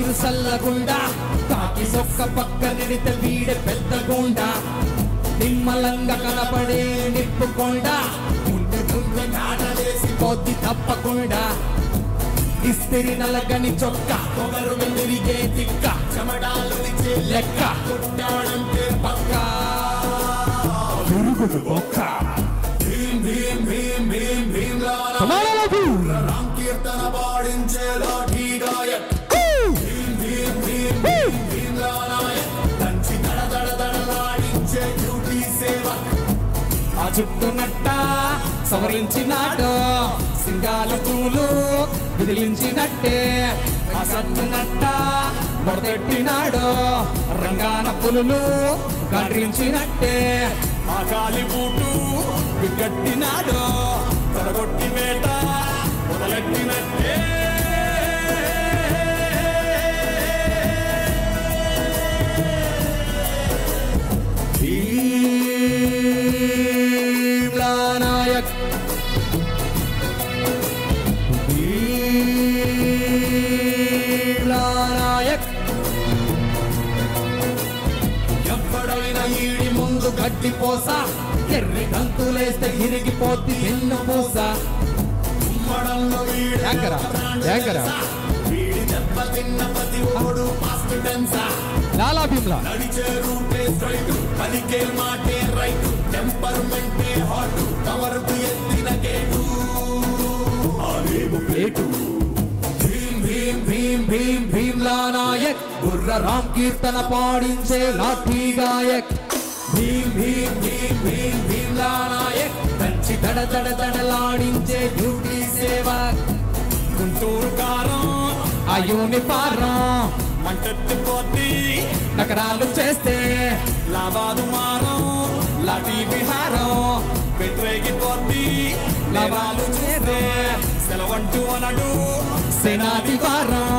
తీరు సల్లగుండా కాకి సొక్క పక్క నిడితే వీడే పెద్ద గుండా నిమ్మలంగా కనపడే నిప్పుకొండ గుండె గుండె నాటలేసి పోద్ది తప్పకుండా ఇస్తిరి నలగని చొక్క పొగరు తిరిగే తిక్క చెమడాలు నిచ్చే లెక్క కొట్టాడంటే పక్క తిరుగుడు బొక్క భీం భీం భీం భీం భీం రామ్ కీర్తన పాడించే లాఠీ గాయక్ భీం భీం భీం భీం భీం నాయక్ దంచి దడ దడ దడలాడించే డ్యూటీ సేవక్ ఆ చుట్టునట్ట సవరించినాడు సింగాల పూలు విదిలించినట్టే ఆ సత్తునట్ట మొదలెట్టినాడు రంగాన పులులు గండ్రించినట్టే ఆ గాలి బూటు విగట్టినాడు తొడగొట్టి వేట మొదలెట్టినట్టే భీమ్లా నాయక్ భీమ్లా నాయక్ ఎప్పుడైనా ఈడి ముందు గడ్డి పోస ఎర్రి గంతులేస్తే ఇరిగిపోద్ది ఎన్ను పూస ఉమ్మడంలో వీడి యాంకరా? యాంకరా? వీడి దెబ్బ తిన్న ప్రతి ఓడు ఫాస్ట్ డెన్సా లాలా భీమ్లా నడిచే రూటే స్ట్రైట్ పలికే మాటే రైట్ టెంపర్మెంటే హాట్ కవరుకు ఎత్తిన గేటు ఆలేము ప్లేటు భీం భీం భీం భీం భీమ్లా నాయక్ బుర్ర రామ్ కీర్తన పాడించే లాఠీ గాయక్ భీం భీం భీం భీం భీమ్లా నాయక్ దంచి దడ దడ దడలాడించే డ్యూటీ సేవక్ గుంటూరు కారం ఆ యూనిఫారం మంటెత్తిపోద్ది నకరాలు చేస్తే లాభాలు మారం లాఠీ విహారం పెట్టరేగిపోద్ది లాభాలు చేస్తే సెలవంటూ అనడు సేనాది వారం